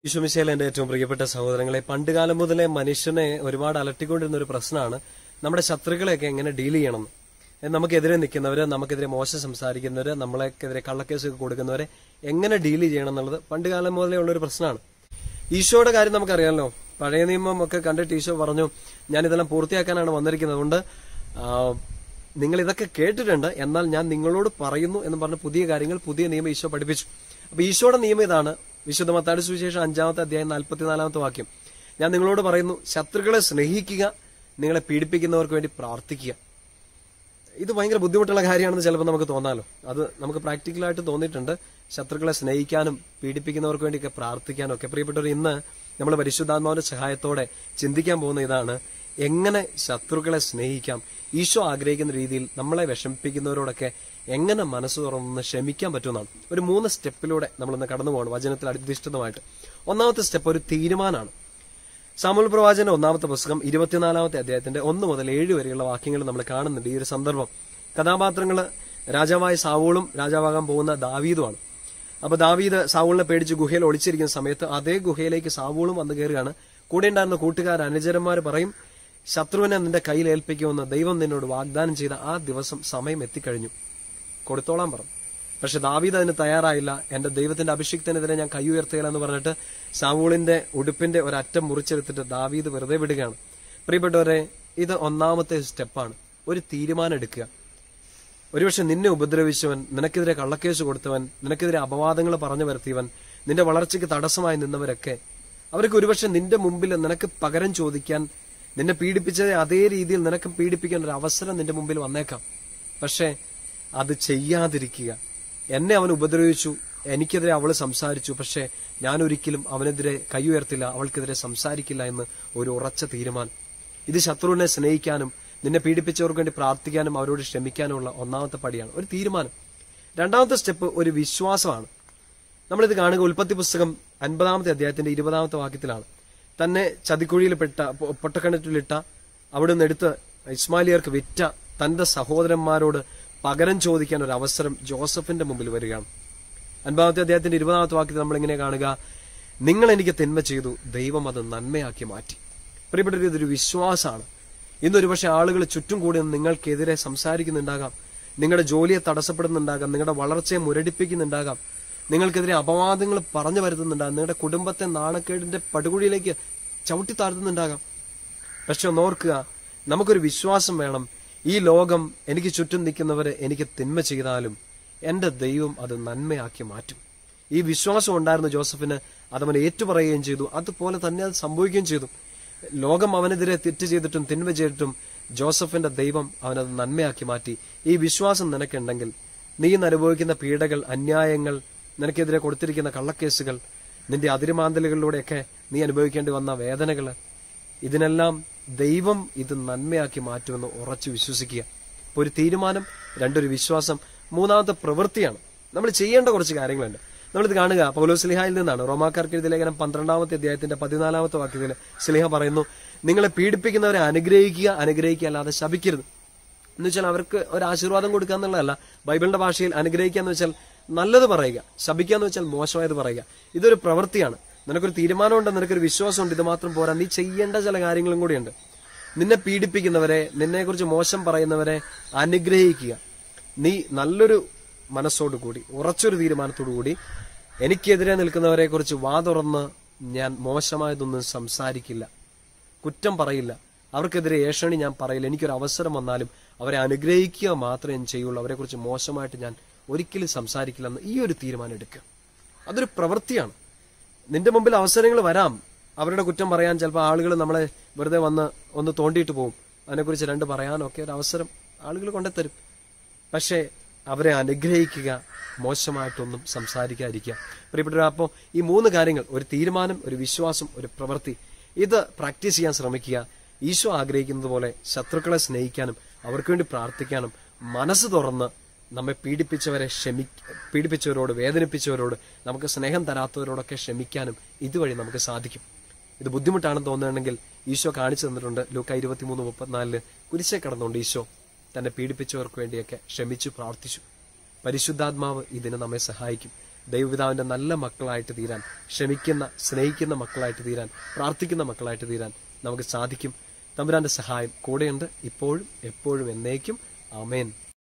ഈശോമിശയിലെ എന്റെ ഏറ്റവും പ്രിയപ്പെട്ട സഹോദരങ്ങളെ പണ്ടുകാലം മുതലേ മനുഷ്യനെ ഒരുപാട് അലട്ടിക്കൊണ്ടിരുന്ന ഒരു പ്രശ്നമാണ് നമ്മുടെ ശത്രുക്കളെയൊക്കെ എങ്ങനെ ഡീൽ ചെയ്യണം എന്ന്. നമുക്കെതിരെ നിൽക്കുന്നവര് നമുക്കെതിരെ മോശം സംസാരിക്കുന്നവര് നമ്മളെക്കെതിരെ കള്ളക്കേസ് കൊടുക്കുന്നവരെ എങ്ങനെ ഡീൽ ചെയ്യണം എന്നുള്ളത് പണ്ടുകാലം മുതലേ ഉള്ള ഒരു പ്രശ്നമാണ് ഈശോയുടെ കാര്യം നമുക്കറിയാമല്ലോ പഴയ നിയമം ഒക്കെ കണ്ടിട്ട് ഈശോ പറഞ്ഞു ഞാൻ ഇതെല്ലാം പൂർത്തിയാക്കാനാണ് വന്നിരിക്കുന്നത് അതുകൊണ്ട് ആ, നിങ്ങൾ ഇതൊക്കെ കേട്ടിട്ടുണ്ട് എന്നാൽ ഞാൻ നിങ്ങളോട് പറയുന്നു എന്ന് പറഞ്ഞ പുതിയ കാര്യങ്ങൾ പുതിയ നിയമം ഈശോ പഠിപ്പിച്ചു അപ്പൊ ഈശോയുടെ നിയമം ഇതാണ് വിശുദ്ധ മത്താടി സുവിശേഷം അഞ്ചാമത്തെ അധ്യായം നാൽപ്പത്തിനാലാമത്തെ വാക്യം ഞാൻ നിങ്ങളോട് പറയുന്നു ശത്രുക്കളെ സ്നേഹിക്കുക നിങ്ങളെ പീഡിപ്പിക്കുന്നവർക്ക് വേണ്ടി പ്രാർത്ഥിക്കുക ഇത് ഭയങ്കര ബുദ്ധിമുട്ടുള്ള കാര്യമാണെന്ന് ചിലപ്പോൾ നമുക്ക് തോന്നാലോ അത് നമുക്ക് പ്രാക്ടിക്കലായിട്ട് തോന്നിയിട്ടുണ്ട് ശത്രുക്കളെ സ്നേഹിക്കാനും പീഡിപ്പിക്കുന്നവർക്ക് വേണ്ടിയൊക്കെ പ്രാർത്ഥിക്കാനും ഒക്കെ പ്രിയപ്പെട്ടവർ ഇന്ന് നമ്മൾ പരിശുദ്ധാത്മാവിന്റെ സഹായത്തോടെ ചിന്തിക്കാൻ പോകുന്ന ഇതാണ് എങ്ങനെ ശത്രുക്കളെ സ്നേഹിക്കാം ഈശോ ആഗ്രഹിക്കുന്ന രീതിയിൽ നമ്മളെ വിഷമിപ്പിക്കുന്നവരോടൊക്കെ എങ്ങനെ മനസ്സ് തുറന്ന് ക്ഷമിക്കാൻ പറ്റുമെന്നാണ് ഒരു മൂന്ന് സ്റ്റെപ്പിലൂടെ നമ്മളിന്ന് കടന്നു പോകണം വചനത്തിൽ അധിഷ്ഠിതമായിട്ട് ഒന്നാമത്തെ സ്റ്റെപ്പ് ഒരു തീരുമാനമാണ് സാമുൽ പ്രവാചന്റെ ഒന്നാമത്തെ പുസ്തകം ഇരുപത്തിനാലാമത്തെ അധ്യായത്തിന്റെ ഒന്ന് മുതൽ ഏഴ് വരെയുള്ള വാക്യങ്ങൾ നമ്മൾ കാണുന്നുണ്ട് ഈ ഒരു സന്ദർഭം കഥാപാത്രങ്ങള് രാജാവായ സാവൂളും രാജാവാകാൻ പോകുന്ന ദാവീദുമാണ് അപ്പൊ ദാവീദ് സാവൂളിനെ പേടിച്ച് ഗുഹയിൽ ഒളിച്ചിരിക്കുന്ന സമയത്ത് അതേ ഗുഹയിലേക്ക് സാവൂളും വന്നു കയറുകയാണ് കൂടെ ഉണ്ടായിരുന്ന കൂട്ടുകാർ അനുചരന്മാർ പറയും ശത്രുവിനെ നിന്റെ കയ്യിൽ ഏൽപ്പിക്കുമെന്ന് ദൈവം നിന്നോട് വാഗ്ദാനം ചെയ്ത ആ ദിവസം സമയം എത്തിക്കഴിഞ്ഞു കൊടുത്തോളാൻ പറഞ്ഞു പക്ഷെ ദാവീദ് അതിന് തയ്യാറായില്ല എന്റെ ദൈവത്തിന്റെ അഭിഷിക്തനെതിരെ ഞാൻ കൈ ഉയർത്തുകയില്ല എന്ന് പറഞ്ഞിട്ട് സാവൂളിന്റെ ഉടുപ്പിന്റെ ഒരറ്റം മുറിച്ചെടുത്തിട്ട് ദാവീദ് വെറുതെ വിടുകയാണ് പ്രിയപ്പെട്ടവരെ ഇത് ഒന്നാമത്തെ സ്റ്റെപ്പാണ് ഒരു തീരുമാനം എടുക്കുക ഒരുപക്ഷെ നിന്നെ ഉപദ്രവിച്ചവൻ നിനക്കെതിരെ കള്ളക്കേസ് കൊടുത്തവൻ നിനക്കെതിരെ അപവാദങ്ങൾ പറഞ്ഞു വരുത്തിയവൻ നിന്റെ വളർച്ചയ്ക്ക് തടസ്സമായി നിന്നവരൊക്കെ അവർക്ക് ഒരുപക്ഷെ നിന്റെ മുമ്പിൽ നിനക്ക് പകരം ചോദിക്കാൻ നിന്നെ പീഡിപ്പിച്ചത് അതേ രീതിയിൽ നിനക്ക് പീഡിപ്പിക്കാൻ ഒരു അവസരം നിന്റെ മുമ്പിൽ വന്നേക്കാം പക്ഷേ അത് ചെയ്യാതിരിക്കുക എന്നെ അവൻ ഉപദ്രവിച്ചു എനിക്കെതിരെ അവള് സംസാരിച്ചു പക്ഷേ ഞാൻ ഒരിക്കലും അവനെതിരെ കൈ ഉയർത്തില്ല അവൾക്കെതിരെ സംസാരിക്കില്ല എന്ന് ഒരു ഉറച്ച തീരുമാനം ഇത് ശത്രുവിനെ സ്നേഹിക്കാനും നിന്നെ പീഡിപ്പിച്ചവർക്ക് വേണ്ടി പ്രാർത്ഥിക്കാനും അവരോട് ക്ഷമിക്കാനുമുള്ള ഒന്നാമത്തെ പടിയാണ് ഒരു തീരുമാനം രണ്ടാമത്തെ സ്റ്റെപ്പ് ഒരു വിശ്വാസമാണ് നമ്മളിത് കാണുക ഉൽപ്പത്തി പുസ്തകം അൻപതാമത്തെ അധ്യായത്തിന്റെ ഇരുപതാമത്തെ വാക്യത്തിലാണ് തന്നെ ചതിക്കുഴിയിൽപ്പെട്ട പൊ- പൊട്ടക്കിണറ്റിലിട്ട അവിടുന്ന് എടുത്ത് ഇസ്മാലിയർക്ക് വിറ്റ തന്റെ സഹോദരന്മാരോട് പകരം ചോദിക്കാൻ ഒരു അവസരം ജോസഫിന്റെ മുമ്പിൽ വരികയാണ് അൻപതാമത്തെ അധ്യായത്തിന്റെ ഇരുപതാമത്തെ വാക്യത്തിൽ നമ്മൾ ഇങ്ങനെ കാണുക നിങ്ങൾ എനിക്ക് തിന്മ ചെയ്തു ദൈവം അത് നന്മയാക്കി മാറ്റി പ്രിയപ്പെട്ട ഇതൊരു വിശ്വാസമാണ് ഇന്ന് ഒരുപക്ഷെ ആളുകൾ ചുറ്റും കൂടി നിന്ന് നിങ്ങൾക്കെതിരെ സംസാരിക്കുന്നുണ്ടാകാം നിങ്ങളുടെ ജോലിയെ തടസ്സപ്പെടുന്നുണ്ടാകാം നിങ്ങളുടെ വളർച്ചയെ മുരടിപ്പിക്കുന്നുണ്ടാകാം നിങ്ങൾക്കെതിരെ അപവാദങ്ങൾ പറഞ്ഞു വരുത്തുന്നുണ്ടാകാം നിങ്ങളുടെ കുടുംബത്തെ നാണക്കേടിന്റെ പടുകുഴിയിലേക്ക് ചവിട്ടി താഴ്ത്തുന്നുണ്ടാകാം പക്ഷെ ഒന്ന് ഓർക്കുക നമുക്കൊരു വിശ്വാസം വേണം ഈ ലോകം എനിക്ക് ചുറ്റും നിൽക്കുന്നവരെ എനിക്ക് തിന്മ ചെയ്താലും എന്റെ ദൈവം അത് നന്മയാക്കി മാറ്റും ഈ വിശ്വാസം ഉണ്ടായിരുന്ന ജോസഫിന് അതവൻ ഏറ്റുപറയുകയും ചെയ്തു അതുപോലെ തന്നെ അത് സംഭവിക്കുകയും ചെയ്തു ലോകം അവനെതിരെ തെറ്റ് ചെയ്തിട്ടും തിന്മ ചെയ്തിട്ടും ജോസഫിന്റെ ദൈവം അവനത് നന്മയാക്കി മാറ്റി ഈ വിശ്വാസം നിനക്കുണ്ടെങ്കിൽ നീ ഇന്ന് അനുഭവിക്കുന്ന പീഡകൾ അന്യായങ്ങൾ നിനക്കെതിരെ കൊടുത്തിരിക്കുന്ന കള്ളക്കേസുകൾ നിന്റെ അതിരുമാന്തലുകളിലൂടെയൊക്കെ നീ അനുഭവിക്കേണ്ടി വന്ന വേദനകള് ഇതിനെല്ലാം ദൈവം ഇത് നന്മയാക്കി മാറ്റുമെന്ന് ഉറച്ചു വിശ്വസിക്കുക അപ്പൊ ഒരു തീരുമാനം രണ്ടൊരു വിശ്വാസം മൂന്നാമത്തെ പ്രവൃത്തിയാണ് നമ്മൾ ചെയ്യേണ്ട കുറച്ച് കാര്യങ്ങളുണ്ട് നമ്മളിത് കാണുക പൗലോസ് സ്ലിഹായിൽ നിന്നാണ് റോമാക്കാർക്ക് എഴുതിയ ലേഖനം പന്ത്രണ്ടാമത്തെ അധ്യായത്തിന്റെ പതിനാലാമത്തെ വാക്യത്തിൽ സ്ലിഹ പറയുന്നു നിങ്ങളെ പീഡിപ്പിക്കുന്നവരെ അനുഗ്രഹിക്കുക അനുഗ്രഹിക്കുക അല്ലാതെ ശപിക്കരുത് എന്ന് വെച്ചാൽ അവർക്ക് ഒരു ആശീർവാദം കൊടുക്കുക എന്നുള്ളതല്ല ബൈബിളിന്റെ ഭാഷയിൽ അനുഗ്രഹിക്കുക എന്ന് വെച്ചാൽ നല്ലത് പറയുക ശപിക്കുക എന്ന് വെച്ചാൽ മോശമായത് പറയുക ഇതൊരു പ്രവൃത്തിയാണ് നിനക്കൊരു തീരുമാനമുണ്ട് നിനക്കൊരു വിശ്വാസമുണ്ട് ഇത് മാത്രം പോരാ നീ ചെയ്യേണ്ട ചില കാര്യങ്ങളും കൂടിയുണ്ട് നിന്നെ പീഡിപ്പിക്കുന്നവരെ നിന്നെക്കുറിച്ച് മോശം പറയുന്നവരെ അനുഗ്രഹിക്കുക നീ നല്ലൊരു മനസ്സോടു കൂടി ഉറച്ചൊരു തീരുമാനത്തോടു കൂടി എനിക്കെതിരെ നിൽക്കുന്നവരെ കുറിച്ച് വാ തുറന്ന് ഞാൻ മോശമായതൊന്നും സംസാരിക്കില്ല കുറ്റം പറയില്ല അവർക്കെതിരെ ഏഷണി ഞാൻ പറയില്ല എനിക്കൊരു അവസരം വന്നാലും അവരെ അനുഗ്രഹിക്കുക മാത്രമേ ഞാൻ ചെയ്യുള്ളൂ അവരെക്കുറിച്ച് മോശമായിട്ട് ഞാൻ ഒരിക്കലും സംസാരിക്കില്ല എന്ന് ഈ ഒരു തീരുമാനം എടുക്കുക അതൊരു പ്രവൃത്തിയാണ് നിന്റെ മുമ്പിൽ അവസരങ്ങൾ വരാം അവരുടെ കുറ്റം പറയാൻ ചിലപ്പോൾ ആളുകൾ നമ്മളെ വെറുതെ വന്ന് ഒന്ന് തോണ്ടിയിട്ട് പോകും അതിനെക്കുറിച്ച് രണ്ട് പറയാനൊക്കെ ഒരു അവസരം ആളുകൾ കൊണ്ടുത്തരും പക്ഷേ അവരെ അനുഗ്രഹിക്കുക മോശമായിട്ടൊന്നും സംസാരിക്കാതിരിക്കുക പ്രിയപ്പെട്ടവർ അപ്പോൾ ഈ മൂന്ന് കാര്യങ്ങൾ ഒരു തീരുമാനം ഒരു വിശ്വാസം ഒരു പ്രവൃത്തി ഇത് പ്രാക്ടീസ് ചെയ്യാൻ ശ്രമിക്കുക ഈശോ ആഗ്രഹിക്കുന്നത് പോലെ ശത്രുക്കളെ സ്നേഹിക്കാനും അവർക്ക് വേണ്ടി പ്രാർത്ഥിക്കാനും മനസ്സ് തുറന്ന് നമ്മെ പീഡിപ്പിച്ചവരെ ക്ഷമി പീഡിപ്പിച്ചവരോട് വേദനിപ്പിച്ചവരോട് നമുക്ക് സ്നേഹം തരാത്തവരോടൊക്കെ ക്ഷമിക്കാനും ഇതുവഴി നമുക്ക് സാധിക്കും ഇത് ബുദ്ധിമുട്ടാണെന്ന് തോന്നുന്നുണ്ടെങ്കിൽ ഈശോ കാണിച്ചു തന്നിട്ടുണ്ട് ലൂക്ക ഇരുപത്തിമൂന്ന് മുപ്പത്തിനാലില് കുരിശെ കടന്നുകൊണ്ട് ഈശോ തന്നെ പീഡിപ്പിച്ചവർക്ക് വേണ്ടിയൊക്കെ ക്ഷമിച്ചു പ്രാർത്ഥിച്ചു പരിശുദ്ധാത്മാവ് ഇതിന് നമ്മെ സഹായിക്കും ദൈവപിതാവിന്റെ നല്ല മക്കളായിട്ട് തീരാൻ ക്ഷമിക്കുന്ന സ്നേഹിക്കുന്ന മക്കളായിട്ട് തീരാൻ പ്രാർത്ഥിക്കുന്ന മക്കളായിട്ട് തീരാൻ നമുക്ക് സാധിക്കും തമ്പുരാന്റെ സഹായം കൂടെയുണ്ട് ഇപ്പോഴും എപ്പോഴും എന്നേക്കും ആമേൻ